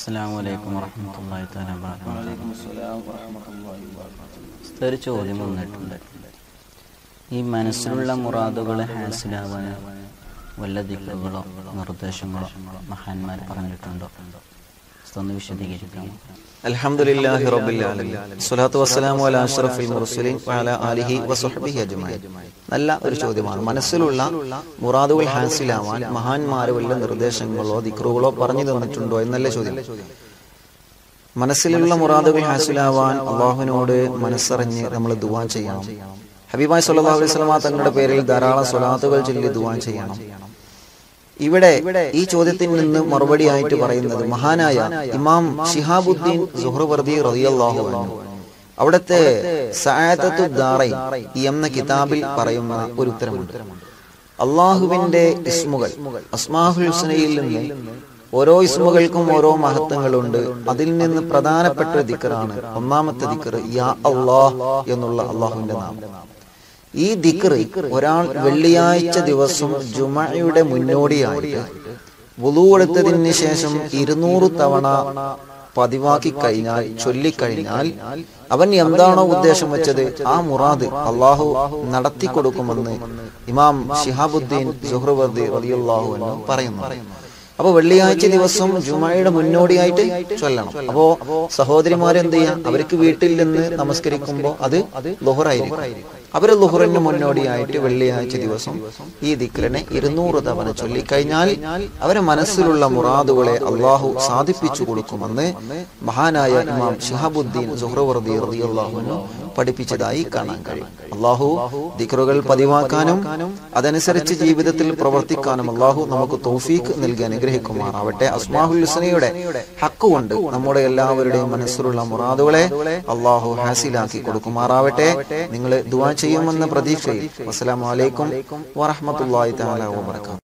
അസ്സാം വലൈക്കും വറഹമത്തല്ലാഹി തആല വബറകാതുഹു ഒരു ചോദ്യം വന്നിട്ടുണ്ട് ഈ മനസ്സിലുള്ള മുറാദുകളെ ഹാസിലാവാൻ വല്ല ദിക്കുകളോ നിർദ്ദേശങ്ങളോ മഹാന്മാർ പറഞ്ഞിട്ടുണ്ടോ ഒന്ന് വിശദീകരിക്കാം അൽഹംദുലില്ലാഹി റബ്ബിൽ ആലമീൻ സ്വലാത്തു വസ്സലാമു അലാ അഷ്റഫിൽ മുർസലീൻ വഅലാ ആലിഹി വസഹ്ബിഹി അജ്മഈൻ നല്ല ഒരു ചോദ്യമാണ് മനസ്സിലുള്ള മുറാദുകൾ ഹാസിലാവാൻ മഹാന്മാർ വല്ല നിർദ്ദേശങ്ങളോ ദിക്റുകളോ പറഞ്ഞു തന്നിട്ടുണ്ടോ എന്നല്ല ചോദ്യം മനസ്സിലുള്ള മുറാദുകൾ ഹാസിലാവാൻ അള്ളാഹുവിനോട് മനസ്സറിഞ്ഞ് നമ്മൾ ദുവാ ചെയ്യണം ഹബീബായ് സല്ലല്ലാഹു അലൈഹി വസല്ലമ തങ്ങളുടെ പേരിൽ ധാരാളം സ്വലാത്തുകൾ ചൊല്ലി ദുവാ ചെയ്യണം ഇവിടെ ഈ ചോദ്യത്തിൽ നിന്ന് മറുപടിയായിട്ട് പറയുന്നത് മഹാനായ ഇമാം ഷിഹാബുദ്ദീൻ സുഹ്റുവർദി റളിയല്ലാഹു അൻഹു അവിടുത്തെ സഅദത്തു ദാറൈൻ എന്ന കിതാബിൽ പറയുന്ന ഒരു ഉത്തരമുണ്ട് അള്ളാഹുവിന്റെ ഇസ്മുകൾ അസ്മാഹുൽ ഹുസ്നയിൽ നിന്ന് ഓരോ ഇസ്മുകൾക്കും ഓരോ മഹത്വങ്ങളുണ്ട് അതിൽ നിന്ന് പ്രധാനപ്പെട്ട ഒരു ദിക്കറാണ് ഒന്നാമത്തെ ദിക്കർ യാ അള്ളാഹ് എന്നുള്ള അള്ളാഹുവിന്റെ നാമം ഈ ദിക്ർ ഒരാൾ വെള്ളിയാഴ്ച ദിവസം ജുമയുടെ മുന്നോടിയായിട്ട് വുളു എടുത്തതിന് ശേഷം ഇരുന്നൂറ് തവണ പതിവാക്കി കഴിഞ്ഞാൽ ചൊല്ലിക്കഴിഞ്ഞാൽ അവൻ എന്താണോ ഉദ്ദേശം വെച്ചത് ആ മുറാദ് അള്ളാഹു നടത്തി കൊടുക്കുമെന്ന് ഇമാം ഷിഹാബുദ്ദീൻ സുഹ്റുവർദി റളിയല്ലാഹു അൻഹു പറയുന്നു അപ്പൊ വെള്ളിയാഴ്ച ദിവസം ജുമയുടെ മുന്നോടിയായിട്ട് ചൊല്ലണം അപ്പോ സഹോദരിമാരെന്ത് ചെയ്യാം അവർക്ക് വീട്ടിൽ നിന്ന് നമസ്കരിക്കുമ്പോൾ അത് ലുഹറായിരിക്കും അവര് ലുഹറിന് മുന്നോടിയായിട്ട് വെള്ളിയാഴ്ച ദിവസം ഈ ദിക്രനെ ഇരുന്നൂറ് തവണ ചൊല്ലിക്കഴിഞ്ഞാൽ അവരെ മനസ്സിലുള്ള മുറാദുകളെ അള്ളാഹു സാധിപ്പിച്ചു കൊടുക്കുമെന്ന് മഹാനായ ഇമാം ഷിഹാബുദ്ദീൻ സുഹ്റവർദി റളിയല്ലാഹുവിനു പഠിപ്പിച്ചതായി കാണാൻ കഴിയും അള്ളാഹു ദിക്റുകൾ പതിവാക്കാനും അതനുസരിച്ച് ജീവിതത്തിൽ പ്രവർത്തിക്കാനും അള്ളാഹു നമുക്ക് തൗഫീഖ് നൽകി അനുഗ്രഹിക്കുമാറാവട്ടെ അസ്മാഹുൽ ഹുസ്നയുടെ ഹക്ക് കൊണ്ട് നമ്മുടെ എല്ലാവരുടെയും മനസ്സിലുള്ള മുറാദുകളെ അള്ളാഹു ഹാസിലാക്കി കൊടുക്കുമാറാവട്ടെ നിങ്ങൾ ദുവാ ചെയ്യുമെന്ന പ്രതീക്ഷയിൽ അസ്സലാമു അലൈക്കും വറഹ്മത്തുള്ളാഹി തആല വബറകാതുഹു